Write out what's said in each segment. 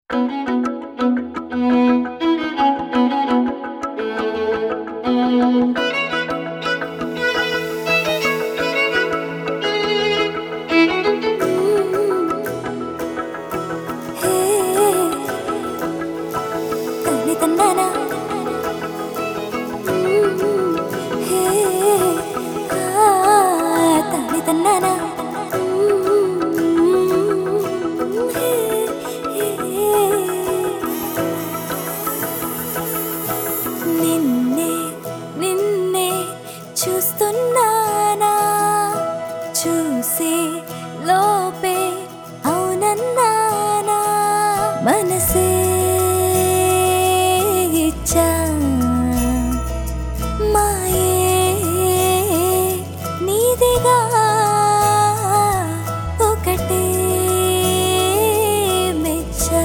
మనసే ఇచ్చా మాయే నీదిగా ఒకటే మెచ్చా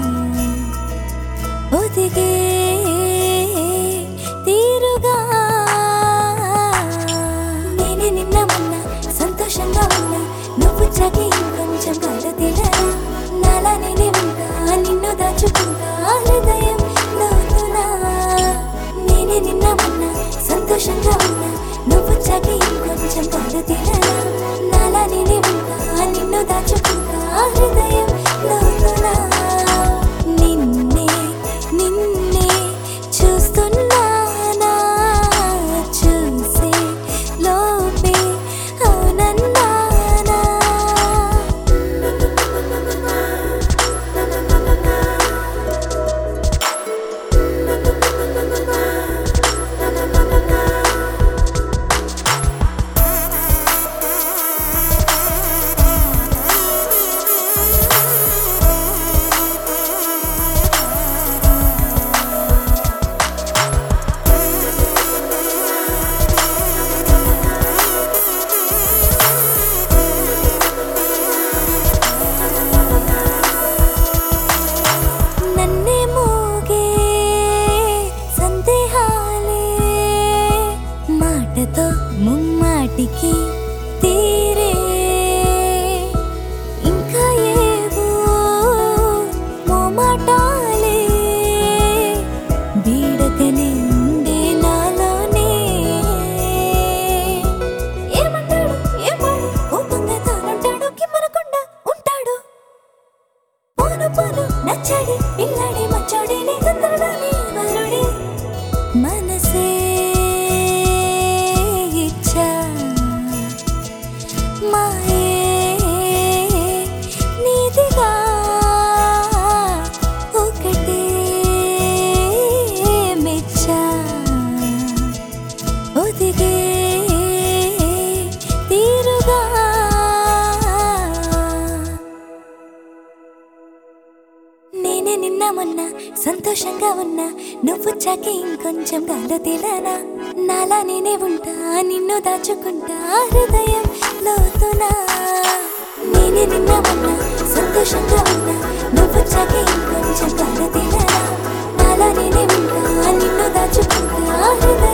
ఒదిగే తీరుగా నేనే నిన్న మొన్న సంతోషంగా ఉన్నా నువ్వు చగి ఇంకొంచెం కలదిలా నాలా నేనే ఉంటా నిన్ను దాచుకుంటా హృదయం లోతునా నేనే నిన్న మొన్న సంతోషంగా ఉన్నా నువ్వు చగి ఇంకొంచెం కలదిలా నాలా నేనే ఉంటా నిన్ను దాచుకుంటా హృదయం లోతునా నిన్నే నిన్నే చూస్తున్నానా చూసే లోపే అవునన్నానా నన్నే మోగే సందేహాలే మాటతో ముమ్మాటికి తీరే ఇంకా ఏవో మోమాటాలే బీడకనే ఉండే నాలోనే ఏమంటాడు ఏమాడు కోపంగా తానంటాడు కిమ్మనకుండా ఉంటాడు పోను పోను నచ్చాడి పిల్లాడి మచ్చాడి నీ తొందరడాలి వరుడి మనసే ఇచ్చా మాయే నీదిగా ఒకటే మెచ్చా ఒదిగే తీరుగా నేనే నిన్న మొన్న సంతోషంగా ఉన్నా నువ్వు చాకి ఇంకొంచెం గాలో తిలానా నాలా నేనే ఉంటా నిన్ను దాచుకుంటా హృదయం లోతునా నేనే నిన్న మొన్న సంతోషంగా ఉన్నా నువ్వు చాకి ఇంకొంచెం గాలో తిలానా నాలా నేనే ఉంటా నిన్ను దాచుకుంటా హృదయం